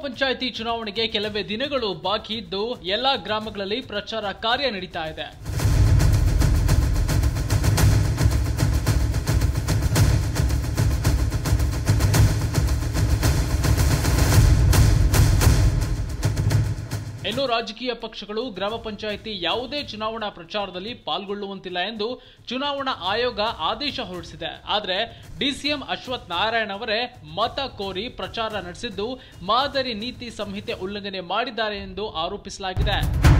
ಪಂಚಾಯಿತಿ ಚುನಾವಣೆಗೆ ಕೆಲವೇ ದಿನಗಳು ಬಾಕಿ ಇದ್ದು ಎಲ್ಲಾ ಗ್ರಾಮಗಳಲ್ಲಿ ಪ್ರಚಾರ ಕಾರ್ಯ ನಡೀತಾ ಇದೆ ಇನ್ನು ರಾಜಕೀಯ ಪಕ್ಷಗಳು ಗ್ರಾಮ ಪಂಚಾಯಿತಿ ಯಾವುದೇ ಚುನಾವಣಾ ಪ್ರಚಾರದಲ್ಲಿ ಪಾಲ್ಗೊಳ್ಳುವಂತಿಲ್ಲ ಎಂದು ಚುನಾವಣಾ ಆಯೋಗ ಆದೇಶ ಹೊರಡಿಸಿದೆ ಆದರೆ ಡಿಸಿಎಂ ಅಶ್ವಥ್ ನಾರಾಯಣ್ ಅವರೇ ಮತ ಕೋರಿ ಪ್ರಚಾರ ನಡೆಸಿದ್ದು ಮಾದರಿ ನೀತಿ ಸಂಹಿತೆ ಉಲ್ಲಂಘನೆ ಮಾಡಿದ್ದಾರೆ ಎಂದು ಆರೋಪಿಸಲಾಗಿದೆ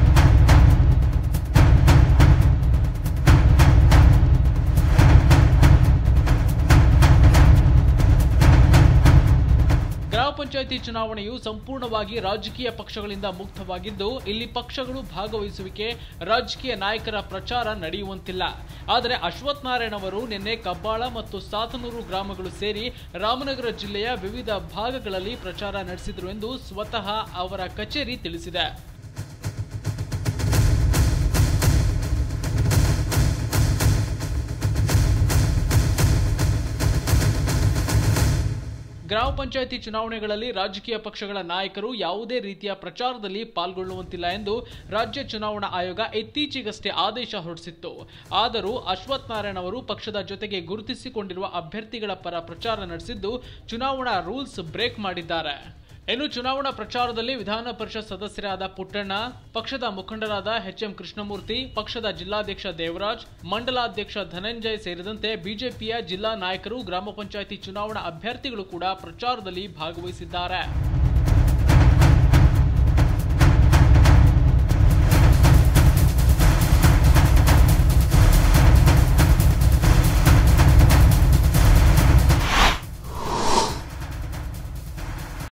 ಗ್ರಾಮ ಪಂಚಾಯಿತಿ ಚುನಾವಣೆಯು ಸಂಪೂರ್ಣವಾಗಿ ರಾಜಕೀಯ ಪಕ್ಷಗಳಿಂದ ಮುಕ್ತವಾಗಿದ್ದು ಇಲ್ಲಿ ಪಕ್ಷಗಳು ಭಾಗವಹಿಸುವಿಕೆ ರಾಜಕೀಯ ನಾಯಕರ ಪ್ರಚಾರ ನಡೆಯುವಂತಿಲ್ಲ ಆದರೆ ಅಶ್ವಥ್ ನಾರಾಯಣ್ ಅವರು ನಿನ್ನೆ ಕಬ್ಬಾಳ ಮತ್ತು ಸಾತನೂರು ಗ್ರಾಮಗಳು ಸೇರಿ ರಾಮನಗರ ಜಿಲ್ಲೆಯ ವಿವಿಧ ಭಾಗಗಳಲ್ಲಿ ಪ್ರಚಾರ ನಡೆಸಿದರು ಎಂದು ಸ್ವತಃ ಅವರ ಕಚೇರಿ ತಿಳಿಸಿದೆ ಗ್ರಾಮ ಪಂಚಾಯಿತಿ ಚುನಾವಣೆಗಳಲ್ಲಿ ರಾಜಕೀಯ ಪಕ್ಷಗಳ ನಾಯಕರು ಯಾವುದೇ ರೀತಿಯ ಪ್ರಚಾರದಲ್ಲಿ ಪಾಲ್ಗೊಳ್ಳುವಂತಿಲ್ಲ ಎಂದು ರಾಜ್ಯ ಚುನಾವಣಾ ಆಯೋಗ ಇತ್ತೀಚೆಗಷ್ಟೇ ಆದೇಶ ಹೊರಡಿಸಿತ್ತು ಆದರೂ ಅಶ್ವಥ್ ನಾರಾಯಣ್ ಅವರು ಪಕ್ಷದ ಜೊತೆಗೆ ಗುರುತಿಸಿಕೊಂಡಿರುವ ಅಭ್ಯರ್ಥಿಗಳ ಪರ ಪ್ರಚಾರ ನಡೆಸಿದ್ದು ಚುನಾವಣಾ ರೂಲ್ಸ್ ಬ್ರೇಕ್ ಮಾಡಿದ್ದಾರೆ ಇನ್ನು ಚುನಾವಣಾ ಪ್ರಚಾರದಲ್ಲಿ ವಿಧಾನ ಪರಿಷತ್ ಸದಸ್ಯರಾದ ಪುಟ್ಟಣ್ಣ ಪಕ್ಷದ ಮುಖಂಡರಾದ ಎಚ್ ಎಂ ಕೃಷ್ಣಮೂರ್ತಿ ಪಕ್ಷದ ಜಿಲ್ಲಾಧ್ಯಕ್ಷ ದೇವರಾಜ್ ಮಂಡಲಾಧ್ಯಕ್ಷ ಧನಂಜಯ್ ಸೇರಿದಂತೆ ಬಿಜೆಪಿಯ ಜಿಲ್ಲಾ ನಾಯಕರು ಗ್ರಾಮ ಪಂಚಾಯಿತಿ ಚುನಾವಣಾ ಅಭ್ಯರ್ಥಿಗಳು ಕೂಡ ಪ್ರಚಾರದಲ್ಲಿ ಭಾಗವಹಿಸಿದ್ದಾರೆ